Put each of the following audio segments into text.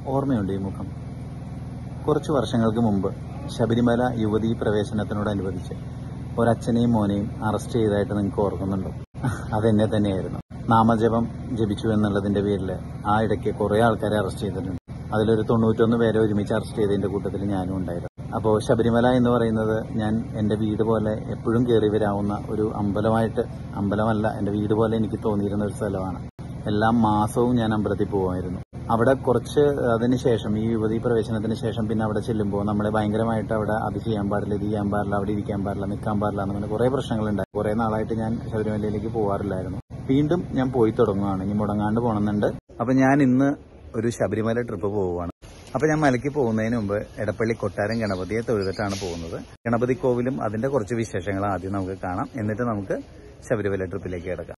ഓർമ്മയുണ്ട് ഈ മുഖം കുറച്ചു വർഷങ്ങൾക്ക് മുമ്പ് ശബരിമല യുവതീ പ്രവേശനത്തിനോടനുബന്ധിച്ച് ഒരച്ഛനെയും മോനെയും അറസ്റ്റ് ചെയ്തതായിട്ട് നിങ്ങൾക്ക് ഓർക്കുന്നുണ്ടോ അതെന്നെ തന്നെയായിരുന്നു നാമജപം ജപിച്ചു എന്നുള്ളതിന്റെ പേരിൽ ആ ഇടയ്ക്ക് കുറെ ആൾക്കാരെ അറസ്റ്റ് ചെയ്തിട്ടുണ്ട് അതിലൊരു തൊണ്ണൂറ്റൊന്ന് പേരെ ഒരുമിച്ച് അറസ്റ്റ് ചെയ്തതിന്റെ കൂട്ടത്തിൽ ഞാനും ഉണ്ടായിരുന്നു അപ്പോൾ ശബരിമല എന്ന് പറയുന്നത് ഞാൻ എൻ്റെ വീട് പോലെ എപ്പോഴും കയറി വരാവുന്ന ഒരു അമ്പലമായിട്ട് അമ്പലമല്ല എൻ്റെ വീട് പോലെ എനിക്ക് തോന്നിയിരുന്ന ഒരു സ്ഥലമാണ് എല്ലാ മാസവും ഞാൻ അമ്പലത്തിൽ പോകുമായിരുന്നു അവിടെ കുറച്ച് അതിന് ശേഷം ഈ യുവതീ പ്രവേശനത്തിന് ശേഷം പിന്നെ അവിടെ ചെല്ലുമ്പോൾ നമ്മളെ ഭയങ്കരമായിട്ട് അവിടെ അത് ചെയ്യാൻ പാടില്ല ഇത് ചെയ്യാൻ പാടില്ല അവിടെ ഇരിക്കാൻ പാടില്ല നിൽക്കാൻ പാടില്ല അങ്ങനെ കുറെ പ്രശ്നങ്ങളുണ്ടായി കുറെ നാളായിട്ട് ഞാൻ ശബരിമലയിലേക്ക് പോകാറില്ലായിരുന്നു വീണ്ടും ഞാൻ പോയി തുടങ്ങുകയാണ് ഇനി മുടങ്ങാണ്ട് പോകണമെന്നുണ്ട് അപ്പൊ ഞാൻ ഇന്ന് ഒരു ശബരിമല ട്രിപ്പ് പോവുകയാണ് അപ്പൊ ഞാൻ മലയ്ക്ക് പോകുന്നതിന് മുമ്പ് എടപ്പള്ളി കൊട്ടാരം ഗണപതിയെ തൊഴുതിട്ടാണ് പോകുന്നത് ഗണപതി കോവിലും അതിന്റെ കുറച്ച് വിശേഷങ്ങൾ ആദ്യം നമുക്ക് കാണാം എന്നിട്ട് നമുക്ക് ശബരിമല ട്രിപ്പിലേക്ക് കിടക്കാം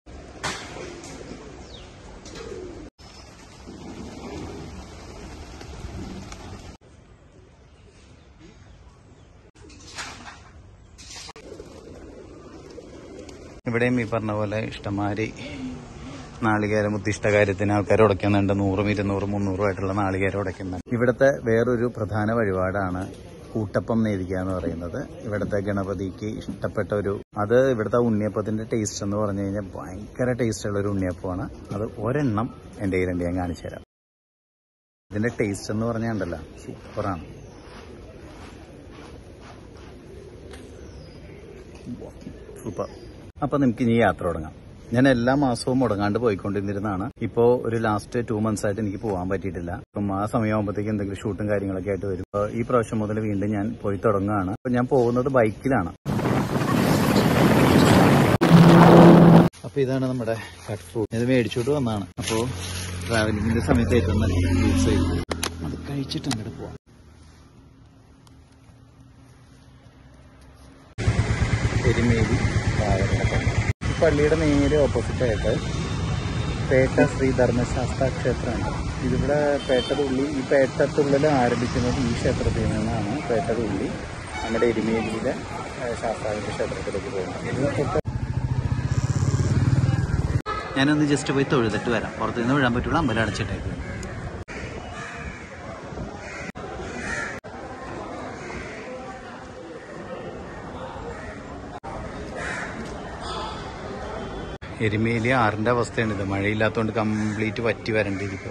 ഇവിടെയും ഈ പറഞ്ഞ പോലെ ഇഷ്ടമാരി നാളികേരം ഉദ്ദിഷ്ട കാര്യത്തിന് ആൾക്കാർ ഉടയ്ക്കുന്നുണ്ട് നൂറും ഇരുന്നൂറും മുന്നൂറും ആയിട്ടുള്ള നാളികേരം ഉടയ്ക്കുന്നുണ്ട് ഇവിടുത്തെ വേറൊരു പ്രധാന വഴിപാടാണ് കൂട്ടപ്പം നേദിക്കുക എന്ന് പറയുന്നത് ഇവിടുത്തെ ഗണപതിക്ക് ഇഷ്ടപ്പെട്ട ഒരു അത് ഇവിടുത്തെ ഉണ്ണിയപ്പത്തിന്റെ ടേസ്റ്റ് എന്ന് പറഞ്ഞു കഴിഞ്ഞാൽ ഭയങ്കര ടേസ്റ്റ് ഉള്ള ഒരു ഉണ്ണിയപ്പമാണ് അത് ഒരെണ്ണം എൻ്റെ കയ്യിലുണ്ട് ഞാൻ കാണിച്ചു തരാം ഇതിന്റെ ടേസ്റ്റ് എന്ന് പറഞ്ഞാൽ ഉണ്ടല്ലോ സൂപ്പറാണ് സൂപ്പർ അപ്പൊ നമുക്ക് ഇനി യാത്ര തുടങ്ങാം ഞാൻ എല്ലാ മാസവും മുടങ്ങാണ്ട് പോയിക്കൊണ്ടിരുന്നതാണ് ഇപ്പോ ഒരു ലാസ്റ്റ് ടു മന്ത്സ് ആയിട്ട് എനിക്ക് പോകാൻ പറ്റിയിട്ടില്ല അപ്പം ആ സമയമാകുമ്പോഴത്തേക്ക് എന്തെങ്കിലും ഷൂട്ടും കാര്യങ്ങളൊക്കെ ആയിട്ട് വരും അപ്പൊ ഈ പ്രാവശ്യം മുതൽ വീണ്ടും ഞാൻ പോയി തുടങ്ങുകയാണ് അപ്പൊ ഞാൻ പോകുന്നത് ബൈക്കിലാണ് അപ്പൊ ഇതാണ് നമ്മുടെ കട്ട് ഫുഡ് ഇത് മേടിച്ചോട്ട് വന്നതാണ് അപ്പോ ട്രാവലിംഗിന്റെ സമയത്ത് ഏറ്റവും നല്ല ജ്യൂസ് ആയിരിക്കും അത് കഴിച്ചിട്ട് അങ്ങോട്ട് പോവാം എരുമേലി പാവറടക്കം ഈ പള്ളിയുടെ നേരെ ഓപ്പോസിറ്റ് ആയിട്ട് പേട്ട ശ്രീ ധർമ്മശാസ്ത്ര ക്ഷേത്രമാണ് ഇതിവിടെ പേട്ടതുള്ളി ഈ പേട്ടത്തുള്ളിൽ ആരംഭിക്കുന്നത് ഈ ക്ഷേത്രത്തിൽ നിന്നാണ് പേട്ടതുള്ളി നമ്മുടെ എരുമേലിയിലെ ഏഹ്, ശാസ്താവിന്റെ ക്ഷേത്രത്തിലേക്ക് പോകുന്നത് ഇത് തൊട്ട് ഞാനൊന്ന് ജസ്റ്റ് പോയി തൊഴുതിട്ട് വരാം പുറത്തു നിന്ന് വിടാൻ പറ്റുള്ള അമ്പലം അടച്ചിട്ടേക്ക് എരുമേലി ആറിന്റെ അവസ്ഥയാണ് ഇത് മഴയില്ലാത്തതുകൊണ്ട് കംപ്ലീറ്റ് വറ്റി വരണ്ടിരിക്കുക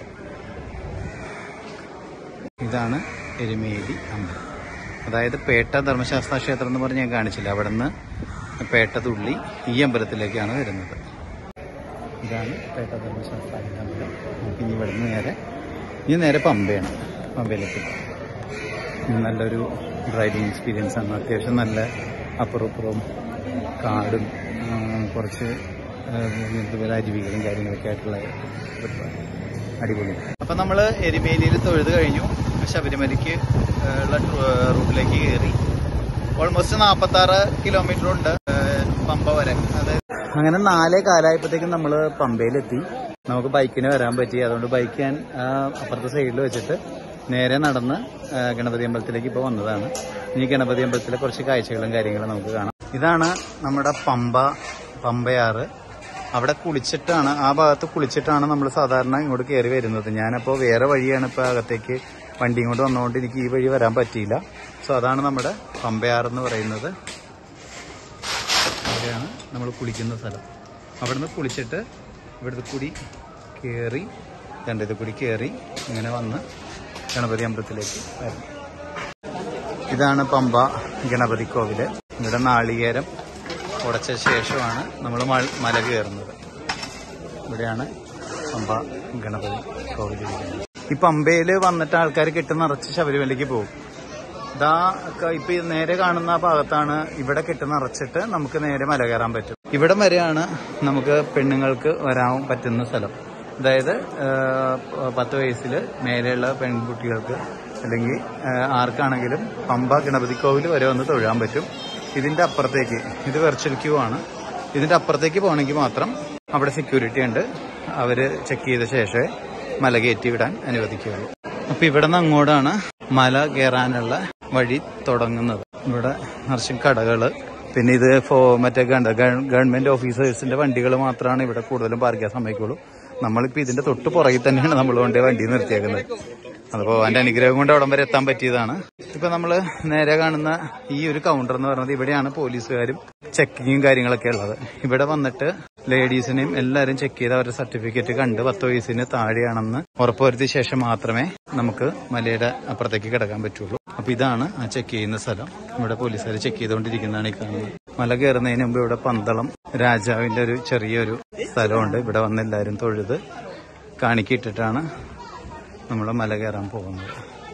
ഇതാണ് എരുമേലി അമ്പലം അതായത് പേട്ട ധർമ്മശാസ്ത്ര ക്ഷേത്രം എന്ന് പറഞ്ഞ് ഞാൻ കാണിച്ചില്ല അവിടെ നിന്ന് പേട്ട തുള്ളി ഈ അമ്പലത്തിലേക്കാണ് വരുന്നത് ഇതാണ് പേട്ട ധർമ്മശാസ്ത്ര അമ്പലം നമുക്ക് ഇനി ഇവിടെ നിന്ന് നേരെ ഇനി നേരെ പമ്പയാണ് പമ്പയിലേക്ക് ഇത് നല്ലൊരു ഡ്രൈവിംഗ് എക്സ്പീരിയൻസ് ആണ് അത്യാവശ്യം നല്ല അപ്പുറം ഇപ്പുറവും കാടും ആ, കുറച്ച് ആ, ഇതുപോലെ അരുവികളും കാര്യങ്ങളൊക്കെ ആയിട്ടുള്ള ഒരു അടിപൊളി അപ്പൊ നമ്മള് എരിമേലിയിൽ തൊഴുത് കഴിഞ്ഞു ശബരിമലയ്ക്ക് ആ, ഉള്ള ട്രൂ- റൂട്ടിലേക്ക് കയറി ഓൾമോസ്റ്റ് നാപ്പത്തി ആറ് കിലോമീറ്റർ ഉണ്ട് ആ, പമ്പ വരെ അതായത് അങ്ങനെ നാലേ കാലായപ്പോഴത്തേക്കും നമ്മള് പമ്പയിലെത്തി നമുക്ക് ബൈക്കിന് വരാൻ പറ്റി അതുകൊണ്ട് ബൈക്ക് ഞാൻ ആ, അപ്പുറത്തെ സൈഡിൽ വെച്ചിട്ട് നേരെ നടന്ന് ആ, ഗണപതി അമ്പലത്തിലേക്ക് ഇപ്പോൾ വന്നതാണ് ഇനി ഗണപതി അമ്പലത്തിലെ കുറച്ച് കാഴ്ചകളും കാര്യങ്ങളും നമുക്ക് കാണാം ഇതാണ് നമ്മുടെ പമ്പ പമ്പയാറ് അവിടെ കുളിച്ചിട്ടാണ് ആ ഭാഗത്ത് കുളിച്ചിട്ടാണ് നമ്മൾ സാധാരണ ഇങ്ങോട്ട് കയറി വരുന്നത് ഞാനപ്പോൾ വേറെ വഴിയാണ് ഇപ്പോൾ അകത്തേക്ക് വണ്ടിയും കൊണ്ട് വന്നുകൊണ്ട് എനിക്ക് ഈ വഴി വരാൻ പറ്റിയില്ല സോ അതാണ് നമ്മുടെ പമ്പയാർ എന്ന് പറയുന്നത് അവിടെയാണ് നമ്മൾ കുളിക്കുന്ന സ്ഥലം അവിടുന്ന് കുളിച്ചിട്ട് ഇവിടുത്തെ കൂടി കയറി രണ്ടത് കൂടി കയറി ഇങ്ങനെ വന്ന് ഗണപതി അമ്പലത്തിലേക്ക് വരണം ഇതാണ് പമ്പ ഗണപതി കോവില് ഇവിടെ നാളികേരം ഉടച്ച ശേഷമാണ് നമ്മൾ മല കയറുന്നത് ഇവിടെയാണ് പമ്പ ഗണപതി കോവിൽ ഇരിക്കുന്നത് ഈ പമ്പയിൽ വന്നിട്ട് ആൾക്കാർ കെട്ടി നിറച്ച് ശബരിമലയ്ക്ക് പോകും ഇതാ ക- ഇപ്പൊ ഈ നേരെ കാണുന്ന ആ ഭാഗത്താണ് ഇവിടെ കെട്ടി നിറച്ചിട്ട് നമുക്ക് നേരെ മല കയറാൻ പറ്റും ഇവിടം വരെയാണ് നമുക്ക് പെണ്ണുങ്ങൾക്ക് വരാൻ പറ്റുന്ന സ്ഥലം അതായത് ആ, പ- പത്ത് വയസ്സിൽ മേലെയുള്ള പെൺകുട്ടികൾക്ക് അല്ലെങ്കിൽ ആ, ആർക്കാണെങ്കിലും പമ്പ ഗണപതി കോവിൽ വരെ വന്ന് തൊഴാൻ പറ്റും ഇതിന്റെ അപ്പുറത്തേക്ക് ഇത് വെർച്വൽ ക്യൂ ആണ് ഇതിന്റെ അപ്പുറത്തേക്ക് പോകണമെങ്കിൽ മാത്രം അവിടെ സെക്യൂരിറ്റി ഉണ്ട് അവര് ചെക്ക് ചെയ്ത ശേഷമേ മല കയറ്റി വിടാൻ അനുവദിക്കുകയുള്ളൂ അപ്പൊ ഇവിടെ നിന്ന് അങ്ങോട്ടാണ് മല കയറാനുള്ള വഴി തുടങ്ങുന്നത് ഇവിടെ നിറച്ചും കടകള് പിന്നെ ഇത് ഫോ മറ്റേ ഗണ്ട- ഗവ- ഗവൺമെന്റ് ഓഫീസേഴ്സിന്റെ വണ്ടികൾ മാത്രമാണ് ഇവിടെ കൂടുതലും പാർക്ക് ചെയ്യാൻ സമ്മതിക്കുള്ളൂ നമ്മളിപ്പോ ഇതിന്റെ തൊട്ട് പുറകിൽ തന്നെയാണ് നമ്മൾ കൊണ്ടേ വണ്ടി നിർത്തിയേക്കുന്നത് അതിപ്പോ അവന്റെ അനുഗ്രഹം കൊണ്ട് അവിടം വരെ എത്താൻ പറ്റിയതാണ് ഇപ്പൊ നമ്മള് നേരെ കാണുന്ന ഈ ഒരു കൗണ്ടർ എന്ന് പറയുന്നത് ഇവിടെയാണ് പോലീസുകാരും ചെക്കിങ്ങും കാര്യങ്ങളൊക്കെ ഉള്ളത് ഇവിടെ വന്നിട്ട് ലേഡീസിനെയും എല്ലാവരും ചെക്ക് ചെയ്ത് അവരുടെ സർട്ടിഫിക്കറ്റ് കണ്ട് പത്ത് വയസ്സിന് താഴെയാണെന്ന് ഉറപ്പുവരുത്തിയ ശേഷം മാത്രമേ നമുക്ക് മലയുടെ അപ്പുറത്തേക്ക് കിടക്കാൻ പറ്റുള്ളൂ അപ്പൊ ഇതാണ് ആ ചെക്ക് ചെയ്യുന്ന സ്ഥലം ഇവിടെ പോലീസുകാർ ചെക്ക് ചെയ്തുകൊണ്ടിരിക്കുന്നതാണ് ഈ കാണുന്നത് മല കയറുന്നതിന് മുമ്പ് ഇവിടെ പന്തളം രാജാവിന്റെ ഒരു ചെറിയൊരു സ്ഥലമുണ്ട് ഇവിടെ വന്ന് എല്ലാവരും തൊഴുത് കാണിക്കിട്ടിട്ടാണ് നമ്മൾ മല കയറാൻ പോകുന്നത്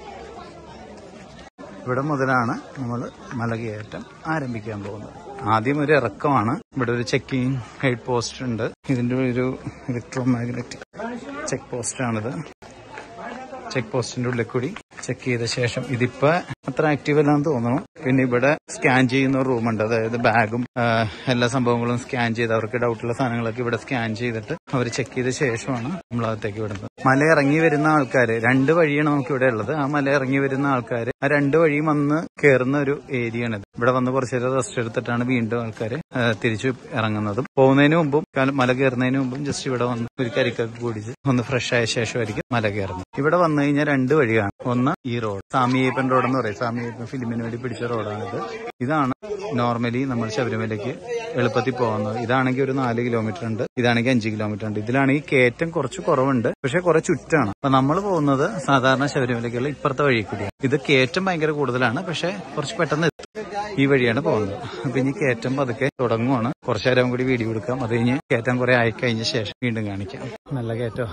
ഇവിടെ മുതലാണ് നമ്മൾ മലകയറ്റം ആരംഭിക്കാൻ പോകുന്നത് ആദ്യം ഒരു ഇറക്കമാണ് ഇവിടെ ഒരു ചെക്കിംഗ് ഹെഡ് പോസ്റ്റ് ഉണ്ട് ഇതിന്റെ ഒരു ഇലക്ട്രോ മാഗ്നറ്റിക് ചെക്ക് പോസ്റ്റ് ആണിത് ചെക്ക് പോസ്റ്റിന്റെ ഉള്ളിൽ കൂടി ചെക്ക് ചെയ്ത ശേഷം ഇതിപ്പോ അത്ര ആക്റ്റീവ് അല്ലാന്ന് തോന്നുന്നു പിന്നെ ഇവിടെ സ്കാൻ ചെയ്യുന്ന ഒരു റൂമുണ്ട് അതായത് ബാഗും ആ, എല്ലാ സംഭവങ്ങളും സ്കാൻ ചെയ്ത് അവർക്ക് ഡൗട്ടുള്ള സാധനങ്ങളൊക്കെ ഇവിടെ സ്കാൻ ചെയ്തിട്ട് അവർ ചെക്ക് ചെയ്ത ശേഷമാണ് നമ്മൾ അകത്തേക്ക് വിടുന്നത് മല ഇറങ്ങി വരുന്ന ആൾക്കാർ രണ്ട് വഴിയാണ് നമുക്ക് ഇവിടെ ഉള്ളത് ആ മല ഇറങ്ങി വരുന്ന ആൾക്കാർ ആ രണ്ട് വഴിയും വന്ന് കയറുന്ന ഒരു ഏരിയ ആണ് ഇവിടെ വന്ന് കുറച്ചു നേരം റെസ്റ്റ് എടുത്തിട്ടാണ് വീണ്ടും ആൾക്കാർ തിരിച്ചു ഇറങ്ങുന്നതും പോകുന്നതിന് മുമ്പും കാല- മല കയറുന്നതിന് മുമ്പും ജസ്റ്റ് ഇവിടെ വന്ന് ഒരു കരിക്കൊക്കെ കുടിച്ച് ഒന്ന് ഫ്രഷ് ആയ ശേഷമായിരിക്കും മല കയറുന്നത് ഇവിടെ വന്നു കഴിഞ്ഞാൽ രണ്ട് വഴിയാണ് ഒന്ന് ഈ റോഡ് സാമിയപ്പൻ റോഡ് എന്ന് പറയും സാമിയപ്പൻ ഫിലിമിന് വേണ്ടി പിടിച്ച റോഡാണിത് ഇതാണ് നോർമലി നമ്മൾ ശബരിമലയ്ക്ക് എളുപ്പത്തിൽ പോകുന്നത് ഇതാണെങ്കിൽ ഒരു നാല് കിലോമീറ്റർ ഉണ്ട് ഇതാണെങ്കിൽ അഞ്ച് കിലോമീറ്റർ ഉണ്ട് ഇതിലാണെങ്കിൽ കയറ്റം കുറച്ച് കുറവുണ്ട് പക്ഷെ കുറെ ചുറ്റാണ് അപ്പൊ നമ്മൾ പോകുന്നത് സാധാരണ ശബരിമലയ്ക്കുള്ള ഇപ്പുറത്തെ വഴി കൂടിയാണ് ഇത് കയറ്റം ഭയങ്കര കൂടുതലാണ് പക്ഷെ കുറച്ച് പെട്ടെന്ന് എത്തും ഈ വഴിയാണ് പോകുന്നത് അപ്പൊ ഇനി കയറ്റം പതുക്കെ തുടങ്ങുവാണ് കുറച്ചു നേരം കൂടി വീഡിയോ എടുക്കാം അത് കഴിഞ്ഞ് കയറ്റം കുറെ ആയി കഴിഞ്ഞ ശേഷം വീണ്ടും കാണിക്കാം നല്ല കയറ്റോ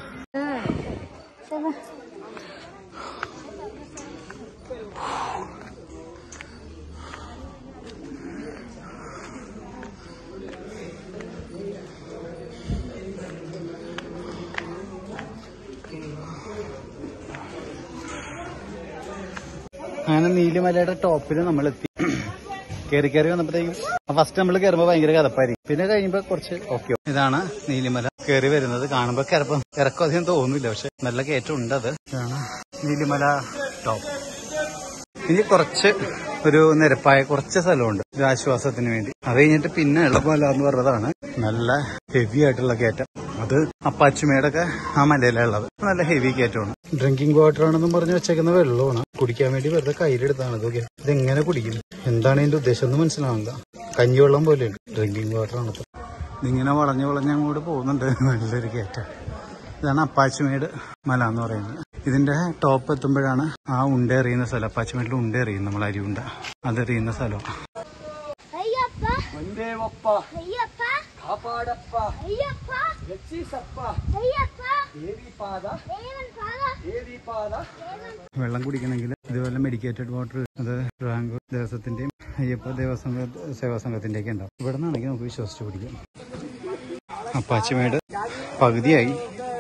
അങ്ങനെ നീലിമലയുടെ ടോപ്പിൽ നമ്മൾ എത്തി കയറി കയറി വന്നപ്പോഴത്തേക്കും ഫസ്റ്റ് നമ്മൾ കയറുമ്പോൾ ഭയങ്കര കഥപ്പായിരിക്കും പിന്നെ കഴിയുമ്പോൾ കുറച്ച് ഓക്കെ ഇതാണ് നീലിമല കയറി വരുന്നത് കാണുമ്പോൾ കിറപ്പം ഇറക്കം അധികം തോന്നില്ല പക്ഷെ നല്ല കയറ്റം ഉണ്ട് അത് ഇതാണ് നീലിമല ടോപ്പ് ഇനി കുറച്ച് ഒരു നിരപ്പായ കുറച്ച് സ്ഥലമുണ്ട് ഒരു ആശ്വാസത്തിന് വേണ്ടി അത് കഴിഞ്ഞിട്ട് പിന്നെ ഇളമല എന്ന് പറഞ്ഞതാണ് നല്ല ഹെവി ആയിട്ടുള്ള കയറ്റം അത് അപ്പാച്ചുമേടൊക്കെ ആ മലയിലുള്ളത് നല്ല ഹെവി കയറ്റമാണ് ഡ്രിങ്കിങ് വാട്ടർ ആണെന്നും പറഞ്ഞ് വെച്ചേക്കുന്ന വെള്ളമാണ് കുടിക്കാൻ വേണ്ടി വെറുതെ കയ്യിലെടുത്താണ് ഇതൊക്കെ ഇതെങ്ങനെ കുടിക്കും എന്താണ് ഇതിന്റെ ഉദ്ദേശം എന്ന് മനസ്സിലാവില്ല കഞ്ഞിവെള്ളം പോലെയുണ്ട് ഡ്രിങ്കിങ് വാട്ടർ ആണ് ഇതിങ്ങനെ വളഞ്ഞ് വളഞ്ഞ് അങ്ങോട്ട് പോകുന്നുണ്ട് നല്ലൊരു കയറ്റം ഇതാണ് അപ്പാച്ചുമേട് മല എന്ന് പറയുന്നത് ഇതിന്റെ ടോപ്പ് എത്തുമ്പോഴാണ് ആ ഉണ്ട എറിയുന്ന സ്ഥലം അപ്പാച്ചുമേട്ടിൽ ഉണ്ട എറിയും നമ്മൾ അരിയുണ്ട അതെറിയുന്ന സ്ഥലം ಅಯ್ಯಪ್ಪ ಒಂದೇವಪ್ಪ ಅಯ್ಯಪ್ಪ ಕಾಪಾಡಪ್ಪ ಅಯ್ಯಪ್ಪ ರಕ್ಷಿಸಪ್ಪ ಅಯ್ಯಪ್ಪ ದೇವಿ ಪಾದ ದೇವನ್ ಪಾದ ದೇವಿ ಪಾದ വെള്ളം കുടിക്കണമെങ്കിൽ ഇതുപോലെ മെഡിക്കേറ്റഡ് വാട്ടർ അത് ട്രാങ്ക് ദേവസ്വത്തിന്റെയും അയ്യപ്പ ദേവസ്വം സേവാ സംഘത്തിന്റെയൊക്കെ ഉണ്ടാവും ഇവിടെ നിന്നാണെങ്കിൽ നമുക്ക് വിശ്വസിച്ച് കുടിക്കാം അപ്പാച്ചിമേട് പകുതിയായി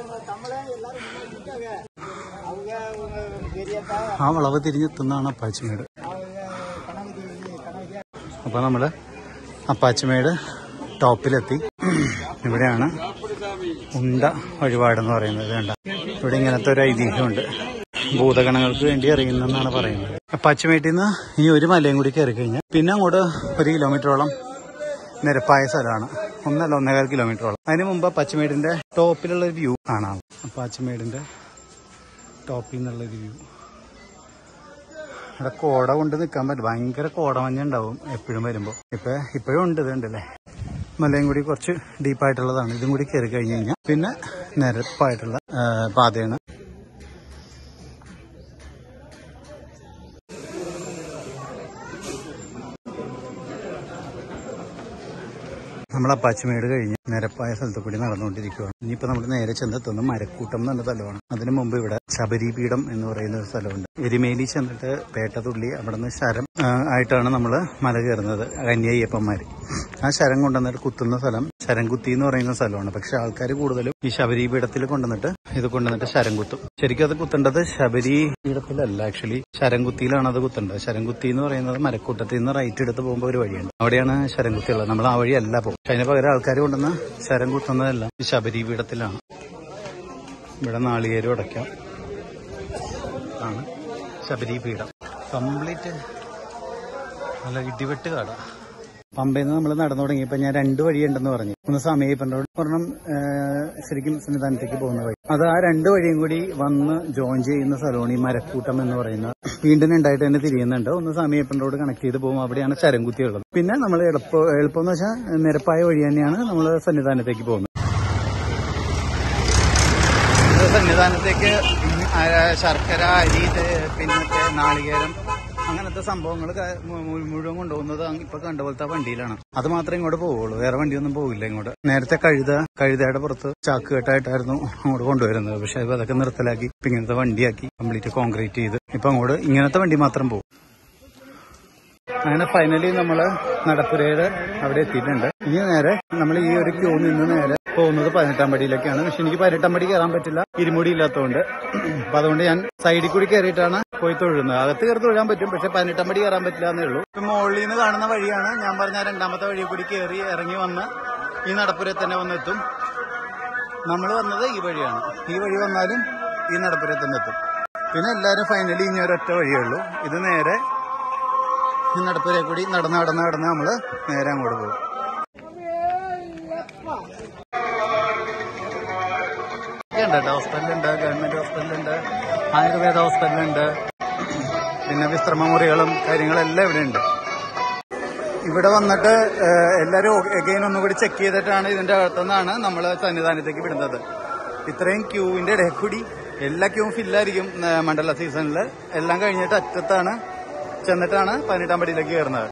ആ വളവ് തിരിഞ്ഞെത്തുന്നതാണ് അപ്പാച്ചിമേട് അപ്പൊ നമ്മള് അപ്പാച്ചിമേട് ടോപ്പിലെത്തി ഇവിടെയാണ് ഉണ്ട വഴിപാടെന്ന് പറയുന്നത് വേണ്ട ഇവിടെ ഇങ്ങനത്തെ ഒരു ഐതിഹ്യമുണ്ട് ഭൂതഗണങ്ങൾക്ക് വേണ്ടി അറിയുന്നെന്നാണ് പറയുന്നത് അപ്പാച്ചുമേട്ടിൽ നിന്ന് ഈ ഒരു മലയും കൂടി കയറി കഴിഞ്ഞാൽ പിന്നെ അങ്ങോട്ട് ഒരു കിലോമീറ്ററോളം നിരപ്പായ സ്ഥലമാണ് ഒന്നല്ല ഒന്നേകാൽ കിലോമീറ്ററോളം അതിന് മുമ്പ് പച്ചമേടിന്റെ ടോപ്പിലുള്ള ഒരു വ്യൂ കാണാം അപ്പാച്ചുമേടിന്റെ ടോപ്പിൽ നിന്നുള്ള ഒരു വ്യൂ ഇവിടെ കോട കൊണ്ട് നിൽക്കാൻ പറ്റും ഭയങ്കര കോടമഞ്ഞ ഉണ്ടാവും എപ്പോഴും വരുമ്പോൾ ഇപ്പൊ ഇപ്പോഴും ഉണ്ട് ഇതുണ്ടല്ലേ മലയും കൂടി കുറച്ച് ഡീപ്പായിട്ടുള്ളതാണ് ഇതും കൂടി കയറി കഴിഞ്ഞ് കഴിഞ്ഞാൽ പിന്നെ നിരപ്പായിട്ടുള്ള ആ, പാതയാണ് നമ്മൾ അപ്പാച്ചിമേട് കഴിഞ്ഞ് നിരപ്പായ സ്ഥലത്ത് കൂടി നടന്നുകൊണ്ടിരിക്കുകയാണ് ഇനിയിപ്പോ നമ്മൾ നേരെ ചെന്നെത്തുന്ന മരക്കൂട്ടം എന്ന സ്ഥലമാണ് അതിനു മുമ്പ് ഇവിടെ ശബരിപീഠം എന്ന് പറയുന്ന ഒരു സ്ഥലമുണ്ട് എരിമേലി ചെന്നിട്ട് പേട്ടതുള്ളി അവിടെ നിന്ന് ശരം ആ, ആയിട്ടാണ് നമ്മൾ മല കയറുന്നത് കന്യയ്യപ്പന്മാര് ആ ശരം കൊണ്ടുവന്നിട്ട് കുത്തുന്ന സ്ഥലം ശരം കുത്തി എന്ന് പറയുന്ന സ്ഥലമാണ് പക്ഷെ ആൾക്കാർ കൂടുതലും ഈ ശബരി പീഠത്തിൽ കൊണ്ടുവന്നിട്ട് ഇത് കൊണ്ടുവന്നിട്ട് ശരം കുത്തും ശരിക്കും അത് കുത്തേണ്ടത് ശബരി പീഠത്തിലല്ല ആക്ച്വലി ശരം കുത്തിയിലാണ് അത് കുത്തേണ്ടത് ശരം കുത്തി എന്ന് പറയുന്നത് മരക്കൂട്ടത്തിൽ നിന്ന് റൈറ്റ് എടുത്ത് പോകുമ്പോൾ ഒരു വഴിയുണ്ട് അവിടെയാണ് ശരം കുത്തി ഉള്ളത് നമ്മൾ ആ വഴിയല്ല പോകും പക്ഷെ അതിന് പകരം ആൾക്കാർ കൊണ്ടുവന്ന് ശരം കുത്തുന്നതെല്ലാം ഈ ശബരി പീഠത്തിലാണ് ഇവിടെ നാളികേരം ഉടയ്ക്കാം ആണ് ശബരി പീഠം കംപ്ലീറ്റ് നല്ല ഇടിവെട്ട് കാടാ പമ്പയിൽ നിന്ന് നമ്മൾ നടന്നു തുടങ്ങിയപ്പോൾ ഞാൻ രണ്ട് വഴിയുണ്ടെന്ന് പറഞ്ഞു ഒന്ന് സമീപൻ റോഡ് ഒരെണ്ണം ആ, ശരിക്കും സന്നിധാനത്തേക്ക് പോകുന്ന വഴി അത് ആ രണ്ട് വഴിയും കൂടി വന്ന് ജോയിൻ ചെയ്യുന്ന സ്ഥലമാണ് ഈ മരക്കൂട്ടം എന്ന് പറയുന്ന വീണ്ടും രണ്ടായിട്ട് തന്നെ തിരിയുന്നുണ്ട് ഒന്ന് സമീപൻ റോഡ് കണക്ട് ചെയ്ത് പോകും അവിടെയാണ് ചരംകുത്തി ഉള്ളത് പിന്നെ നമ്മൾ എളുപ്പം എളുപ്പം എന്ന് വെച്ചാൽ നിരപ്പായ വഴി തന്നെയാണ് നമ്മൾ സന്നിധാനത്തേക്ക് പോകുന്നത് ഇത് സന്നിധാനത്തേക്ക് ആ, ശർക്കര അരി ഇത് പിന്നത്തെ നാളികേരം അങ്ങനത്തെ സംഭവങ്ങൾ മുഴുവൻ കൊണ്ടുപോകുന്നത് അങ്ങ് ഇപ്പൊ കണ്ട പോലത്തെ വണ്ടിയിലാണ് അത് മാത്രമേ ഇങ്ങോട്ട് പോവുള്ളൂ വേറെ വണ്ടിയൊന്നും പോകില്ല ഇങ്ങോട്ട് നേരത്തെ കഴുത കഴുതയുടെ പുറത്ത് ചാക്ക് കെട്ടായിട്ടായിരുന്നു അങ്ങോട്ട് കൊണ്ടുവരുന്നത് പക്ഷെ ഇപ്പൊ അതൊക്കെ നിർത്തലാക്കി ഇപ്പൊ ഇങ്ങനത്തെ വണ്ടിയാക്കി കംപ്ലീറ്റ് കോൺക്രീറ്റ് ചെയ്ത് ഇപ്പൊ അങ്ങോട്ട് ഇങ്ങനത്തെ വണ്ടി മാത്രം പോകും അങ്ങനെ ഫൈനലി നമ്മള് നടപ്പുരയുടെ അവിടെ എത്തിയിട്ടുണ്ട് ഇനി നേരെ നമ്മൾ ഈ ഒരു ക്യൂ നിന്ന് നേരെ പോകുന്നത് പതിനെട്ടാം പടിയിലേക്കാണ് പക്ഷെ എനിക്ക് പതിനെട്ടാം പടി കയറാൻ പറ്റില്ല ഇരുമുടി ഇല്ലാത്തതുകൊണ്ട് അപ്പൊ അതുകൊണ്ട് ഞാൻ സൈഡിൽ കൂടി കയറിയിട്ടാണ് പോയി തൊഴുന്നത് അകത്ത് കയറി തൊഴാൻ പറ്റും പക്ഷെ പതിനെട്ടാം പടി കയറാൻ പറ്റില്ല എന്നേ ഉള്ളൂ ഇപ്പൊ മുകളിൽ നിന്ന് കാണുന്ന വഴിയാണ് ഞാൻ പറഞ്ഞ ആ രണ്ടാമത്തെ വഴി കൂടി കയറി ഇറങ്ങി വന്ന് ഈ നടപ്പുരയിൽ തന്നെ വന്നെത്തും നമ്മൾ വന്നത് ഈ വഴിയാണ് ഈ വഴി വന്നാലും ഈ നടപ്പുരയിൽ തന്നെ എത്തും പിന്നെ എല്ലാവരും ഫൈനലി ഇനി ഒരൊറ്റ വഴിയേ ഉള്ളൂ ഇത് നേരെ ഈ നടപ്പുരയിൽ കൂടി നടന്ന് നടന്ന് നടന്ന് നമ്മള് നേരെ അങ്ങോട്ട് പോകും ഉണ്ട് കേട്ടോ ഹോസ്പിറ്റലുണ്ട് ഗവൺമെന്റ് ഹോസ്പിറ്റലുണ്ട് ആയുർവേദ ഹോസ്പിറ്റലുണ്ട് പിന്നെ വിശ്രമ മുറികളും കാര്യങ്ങളെല്ലാം ഇവിടെ ഉണ്ട് ഇവിടെ വന്നിട്ട് ഏഹ്, എല്ലാവരും എഗെയിൻ ഒന്നുകൂടി ചെക്ക് ചെയ്തിട്ടാണ് ഇതിന്റെ അകത്തുനിന്നാണ് നമ്മൾ സന്നിധാനത്തേക്ക് വിടുന്നത് ഇത്രയും ക്യൂവിന്റെ ഇടയിൽ കൂടി എല്ലാ ക്യൂവും ഫില്ലായിരിക്കും ഏഹ്, മണ്ഡല സീസണിൽ എല്ലാം കഴിഞ്ഞിട്ട് അറ്റത്താണ് ചെന്നിട്ടാണ് പതിനെട്ടാം പടിയിലേക്ക് കയറുന്നത്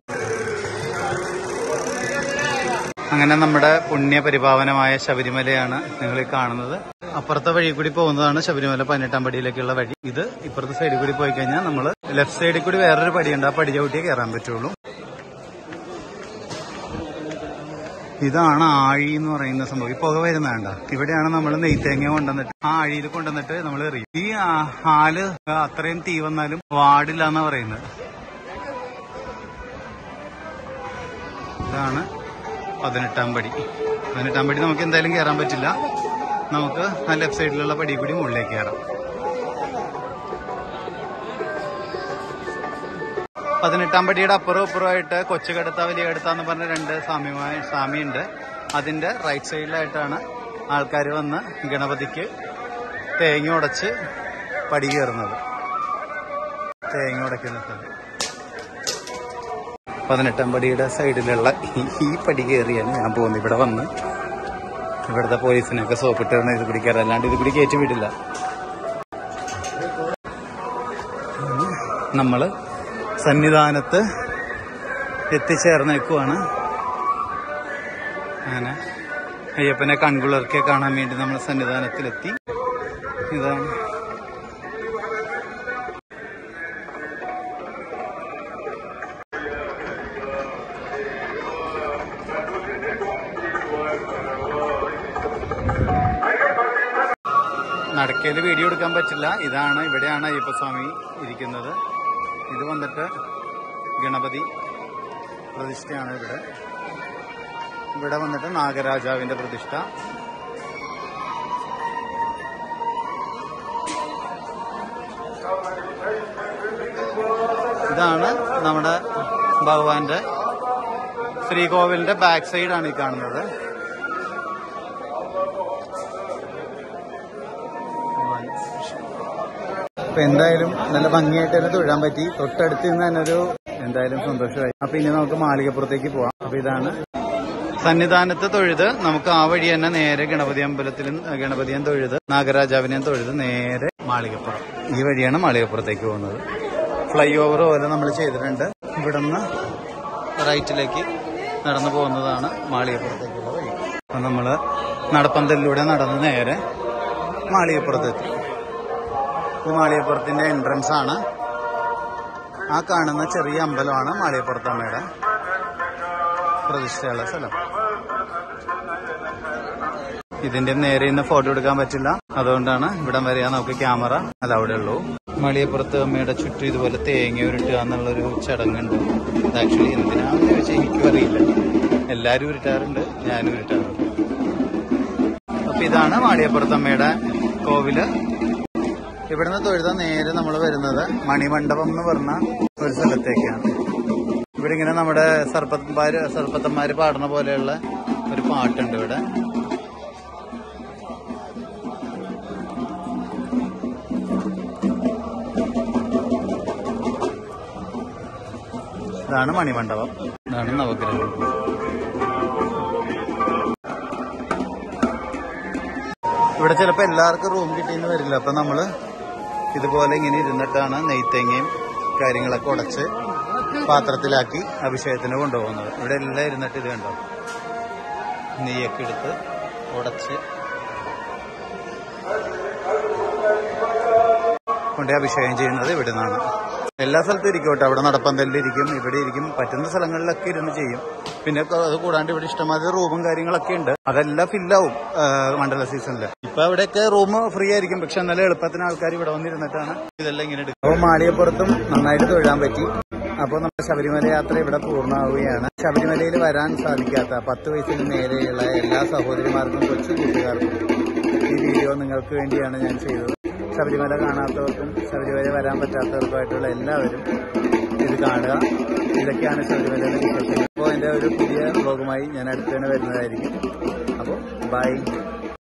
അങ്ങനെ നമ്മുടെ പുണ്യപരിപാവനമായ ശബരിമലയാണ് നിങ്ങൾ ഈ കാണുന്നത് അപ്പുറത്തെ വഴി കൂടി പോകുന്നതാണ് ശബരിമല പതിനെട്ടാം പടിയിലേക്കുള്ള വഴി ഇത് ഇപ്പുറത്തെ സൈഡിൽ കൂടി പോയി കഴിഞ്ഞാൽ നമ്മൾ ലെഫ്റ്റ് സൈഡിൽ കൂടി വേറൊരു പടിയുണ്ട് ആ പടി ചവിട്ടിയേ കയറാൻ പറ്റുള്ളൂ ഇതാണ് ആഴി എന്ന് പറയുന്ന സംഭവം ഈ പുക വരുന്നതാണ്ട ഇവിടെയാണ് നമ്മൾ നെയ്ത്തേങ്ങ കൊണ്ടുവന്നിട്ട് ആ ആഴിയിൽ കൊണ്ടുവന്നിട്ട് നമ്മൾ എറിയും ഈ ആ- ഹാല് അത്രയും തീ വന്നാലും വാടില്ല എന്നാ പറയുന്നത് ഇതാണ് പതിനെട്ടാം പടി പതിനെട്ടാം പടി നമുക്ക് എന്തായാലും കയറാൻ പറ്റില്ല നമുക്ക് ആ ലെഫ്റ്റ് സൈഡിലുള്ള പടി കൂടി മുകളിലേക്ക് കയറാം പതിനെട്ടാം പടിയുടെ അപ്പുറം ഇപ്പുറമായിട്ട് കൊച്ചുകടുത്ത വലിയ കടുത്ത എന്ന് പറഞ്ഞ രണ്ട് സ്വാമിമായ സ്വാമിയുണ്ട് അതിന്റെ റൈറ്റ് സൈഡിലായിട്ടാണ് ആൾക്കാർ വന്ന് ഗണപതിക്ക് തേങ്ങ ഉടച്ച് പടി കയറുന്നത് തേങ്ങ ഉടയ്ക്കുന്ന സ്ഥലം പതിനെട്ടാം പടിയുടെ സൈഡിലുള്ള ഈ- ഈ പടി കയറിയാണ് ഞാൻ പോകുന്നത് ഇവിടെ വന്ന് ഇവിടുത്തെ പോലീസിനൊക്കെ സോപ്പിട്ടിരുന്ന ഇത് കൂടി കയറാം അല്ലാണ്ട് ഇത് കൂടി കയറ്റി വിടില്ല നമ്മള് സന്നിധാനത്ത് എത്തിച്ചേർന്നേക്കുവാണ് അങ്ങനെ അയ്യപ്പനെ കൺകുളിർക്കെ കാണാൻ വേണ്ടി നമ്മൾ സന്നിധാനത്തിലെത്തി ഇതാണ് നടക്കയിൽ വീഡിയോ എടുക്കാൻ പറ്റില്ല ഇതാണ് ഇവിടെയാണ് അയ്യപ്പസ്വാമി ഇരിക്കുന്നത് ഇത് വന്നിട്ട് ഗണപതി പ്രതിഷ്ഠയാണ് ഇവിടെ ഇവിടെ വന്നിട്ട് നാഗരാജാവിന്റെ പ്രതിഷ്ഠ ഇതാണ് നമ്മുടെ ഭഗവാന്റെ ശ്രീകോവിലിന്റെ ബാക്ക് സൈഡാണ് ഈ കാണുന്നത് അപ്പൊ എന്തായാലും നല്ല ഭംഗിയായിട്ട് തന്നെ തൊഴാൻ പറ്റി തൊട്ടടുത്ത് നിന്ന് തന്നെ ഒരു എന്തായാലും സന്തോഷമായി അപ്പൊ ഇനി നമുക്ക് മാളികപ്പുറത്തേക്ക് പോവാം അപ്പൊ ഇതാണ് സന്നിധാനത്ത് തൊഴുത് നമുക്ക് ആ വഴി തന്നെ നേരെ ഗണപതി അമ്പലത്തിലും ഏഹ്, ഗണപതിയും തൊഴുത് നാഗരാജാവിനെയും തൊഴുത് നേരെ മാളികപ്പുറം ഈ വഴിയാണ് മാളികപ്പുറത്തേക്ക് പോകുന്നത് ഫ്ലൈ ഓവർ പോലെ നമ്മൾ ചെയ്തിട്ടുണ്ട് ഇവിടുന്ന് റൈറ്റിലേക്ക് നടന്നു പോകുന്നതാണ് മാളികപ്പുറത്തേക്കുള്ള വഴി അപ്പൊ നമ്മള് നടപ്പന്തലിലൂടെ നടന്ന് നേരെ മാളികപ്പുറത്തെത്തി ഇത് മാളികപ്പുറത്തിന്റെ എൻട്രൻസ് ആണ് ആ കാണുന്ന ചെറിയ അമ്പലമാണ് മാളികപ്പുറത്തമ്മയുടെ പ്രതിഷ്ഠയുള്ള സ്ഥലം ഇതിന്റെ നേരെ ഇന്ന് ഫോട്ടോ എടുക്കാൻ പറ്റില്ല അതുകൊണ്ടാണ് ഇവിടം വരെയാ നമുക്ക് ക്യാമറ അത് അവിടെ ഉള്ളൂ മളിയപ്പുറത്ത് അമ്മയുടെ ചുറ്റും ഇതുപോലെ തേങ്ങ ഉരുട്ടുക എന്നുള്ളൊരു ചടങ്ങുണ്ട് ഇത് ആക്ച്വലി എന്തിനാണെന്ന് ചോദിച്ചാൽ എനിക്കും അറിയില്ല എല്ലാരും ഉരുട്ടാറുണ്ട് ഞാനും ഉരുട്ടാറുണ്ട് അപ്പൊ ഇതാണ് മാളിയപ്പുറത്തമ്മയുടെ കോവില് ഇവിടുന്ന് തൊഴുത നേരെ നമ്മൾ വരുന്നത് മണിമണ്ഡപം എന്ന് പറഞ്ഞ ഒരു സ്ഥലത്തേക്കാണ് ഇവിടെ ഇങ്ങനെ നമ്മുടെ സർപ്പത്തന്മാര് സർപ്പത്തന്മാര് പാടുന്ന പോലെയുള്ള ഒരു പാട്ടുണ്ട് ഇവിടെ ഇതാണ് മണിമണ്ഡപം ഇതാണ് നവഗ്രഹം ഇവിടെ ചിലപ്പോ എല്ലാവർക്കും റൂം കിട്ടിയെന്ന് വരില്ല അപ്പൊ നമ്മള് ഇതുപോലെ ഇങ്ങനെ ഇരുന്നിട്ടാണ് നെയ്ത്തേങ്ങയും കാര്യങ്ങളൊക്കെ ഉടച്ച് പാത്രത്തിലാക്കി അഭിഷേകത്തിന് കൊണ്ടുപോകുന്നത് ഇവിടെ എല്ലാം ഇരുന്നിട്ട് ഇത് കണ്ടോ നെയ്യൊക്കെ എടുത്ത് ഉടച്ച് കൊണ്ട് അഭിഷേകം ചെയ്യുന്നത് ഇവിടെ നിന്നാണ് എല്ലാ സ്ഥലത്തും ഇരിക്കും കേട്ടോ അവിടെ നടപ്പന്തലിലിരിക്കും ഇവിടെ ഇരിക്കും പറ്റുന്ന സ്ഥലങ്ങളിലൊക്കെ ഇരുന്ന് ചെയ്യും പിന്നെ ഇപ്പൊ അത് കൂടാണ്ട് ഇവിടെ ഇഷ്ടമാതിരി റൂമും കാര്യങ്ങളൊക്കെ ഉണ്ട് അതെല്ലാം ഫില്ലാവും മണ്ഡല സീസണിൽ ഇപ്പൊ അവിടെയൊക്കെ റൂം ഫ്രീ ആയിരിക്കും പക്ഷെ എന്നാലും എളുപ്പത്തിന് ആൾക്കാർ ഇവിടെ വന്നിരുന്നിട്ടാണ് ഇതെല്ലാം ഇങ്ങനെ എടുക്കും അപ്പോൾ മാളികപ്പുറത്തും നന്നായിട്ട് തൊഴാൻ പറ്റി അപ്പോൾ നമ്മുടെ ശബരിമല യാത്ര ഇവിടെ പൂർണ്ണമാവുകയാണ് ശബരിമലയിൽ വരാൻ സാധിക്കാത്ത പത്ത് വയസ്സിന് മേലെയുള്ള എല്ലാ സഹോദരിമാർക്കും കൊച്ചു കൂട്ടുകാർക്കും ഈ വീഡിയോ നിങ്ങൾക്ക് വേണ്ടിയാണ് ഞാൻ ചെയ്തത് ശബരിമല കാണാത്തവർക്കും ശബരിമല വരാൻ പറ്റാത്തവർക്കുമായിട്ടുള്ള എല്ലാവരും ഇത് കാണുക ഇതൊക്കെയാണ് ശബരിമലയിലെ വിശേഷങ്ങൾ അപ്പോൾ എൻ്റെ ഒരു പുതിയ ബ്ലോഗുമായി ഞാൻ അടുത്ത് തന്നെ വരുന്നതായിരിക്കും അപ്പോൾ ബൈ